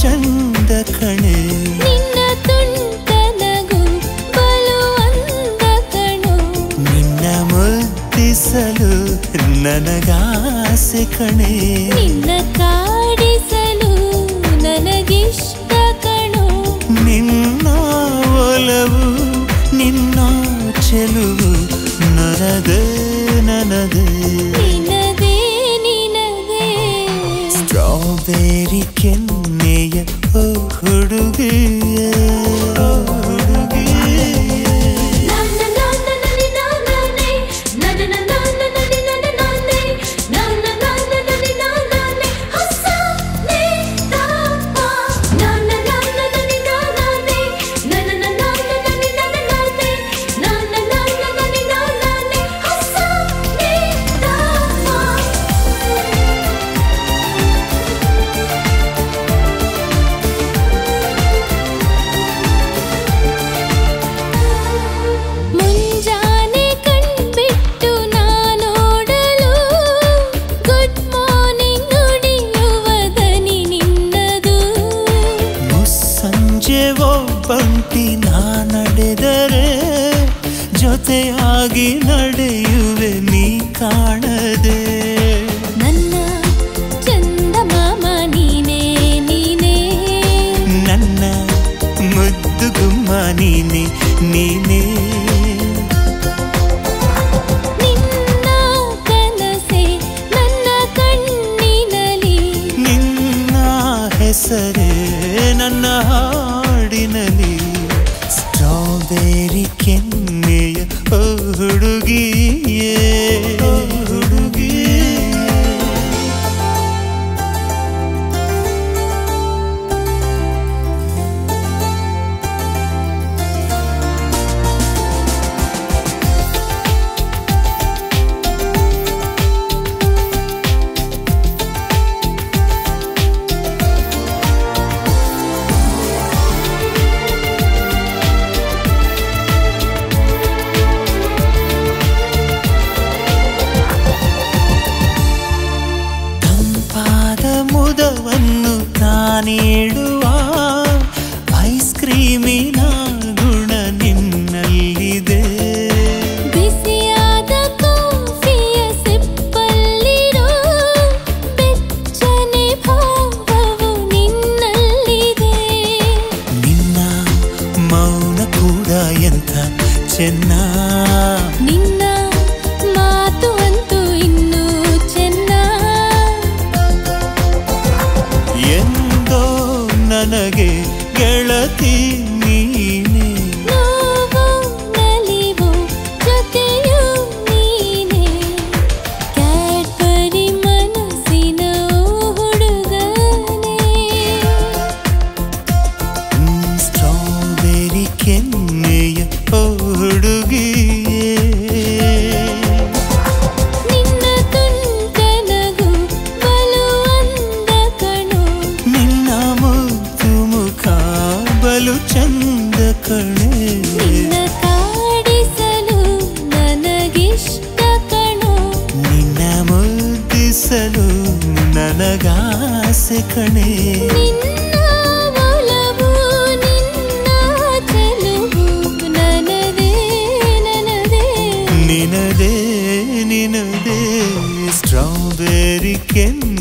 ಚಂದ ಕಣೆ ನಿನ್ನ ತುಂಟನಗು ಬಲು ಅಂದ ಕಣೋ ನಿನ್ನ ಮುದ್ದಿಸಲು ನನಗಾಸೆ ಕಣೆ ನಿನ್ನ ಕಾಡಿಸಲು ನನಗಿಷ್ಟ ಕಣೋ ನಿನ್ನ ಒಲವು ನಿನ್ನ ಚೆಲುವು ನನದೇ ನನದೇ ನಿನದೇ ನಿನದೇ ಸ್ಟ್ರಾಬೆರಿ ಕೆನ್ನೆಯ ಓ ಹುಡುಗಿಯೇ ಓ ಹುಡುಗಿಯೇ ಮುಂಜಾನೆ ಕಣ್ಬಿಟ್ಟು ನಾನೋಡಲು ಗುಡ್ ಮಾರ್ನಿಂಗ್ ನುಡಿಯುವ ದನಿ ನಿನ್ನದು ಮುಸ್ಸಂಜೆ ಒಬ್ಬಂಟಿ ನಾ ನಡೆದರೆ ಜೊತೆಯಾಗಿ ನಡೆಯುವೆ ನೀ ಕಾಣದೆ ನನ್ನ ಚಂದ ಮಾಮ ನೀನೇ ನೀನೇ ನನ್ನ ಮುದ್ದು ಗುಮ್ಮ ನೀನೆ ನೀನೇ ನಿನ್ನ ಕನಸೆ ನನ್ನ ಕಣ್ಣಿನಲಿ ನಿನ್ನ ಹೆಸರೇ ನನ್ನ ಹಾಡಿನಲ್ಲಿ ಸ್ಟ್ರಾಬೆರಿ ಕೆನ್ನೆಯ ಓ ಹುಡುಗಿಯೇ ಓ ಹುಡುಗಿಯೇ ತಂಪಾದ ಮುದವನ್ನು ನಾನೇಳುವ ಐಸ್ ಕ್ರೀಮಿನ ಗುಣ ನಿನ್ನಲ್ಲಿದೆ ಬಿಸಿಯಾದ ಕಾಫಿಯ ಸಿಪ್ಪಲ್ಲಿರೋ ಬೆಚ್ಚನೆ ಭಾವವು ನಿನ್ನಲ್ಲಿದೆ ನಿನ್ನ ಮೌನ ಕೂಡ ಎಂಥ ಚೆನ್ನ ನಿನ್ನ ಮಾತು ಅಂತೂ ಇನ್ನೂ ಚೆನ್ನ ಎಂದೋ ನನಗೆ ಗೆಳತಿ ನೀನೆ ನೋವು ನಲಿವು ಜೊತೆಯೂ ನೀನೆ ಕ್ಯಾಡ್ಬರಿ ಮನಸ್ಸಿನ ಹುಡುಗನೇ ಸ್ಟ್ರಾಬೆರಿ ಕೆನ್ನೆಯ ಓ ಹುಡುಗಿಯೇ ನಿನ್ನ ತುಂಟನಗು ಬಲು ಅಂದ ಕಣೋ ನಿನ್ನ ಮುದ್ದು ಮುಖ ಬಲು ಚಂದ ಕಣೆ ನಿನ್ನ ಕಾಡಿಸಲು ನನಗಿಷ್ಟ ಕಣೋ ನಿನ್ನ ಮುದ್ದಿಸಲು ನನಗಾಸೆ ಕಣೆ ನಿನ್ನ ಒಲವು ನಿನ್ನ ಚೆಲುವು ನನದೇ ನನದೇ ನಿನದೇ ನಿನದೇ ಸ್ಟ್ರಾಬೆರಿ ಕೆನ್ನೆ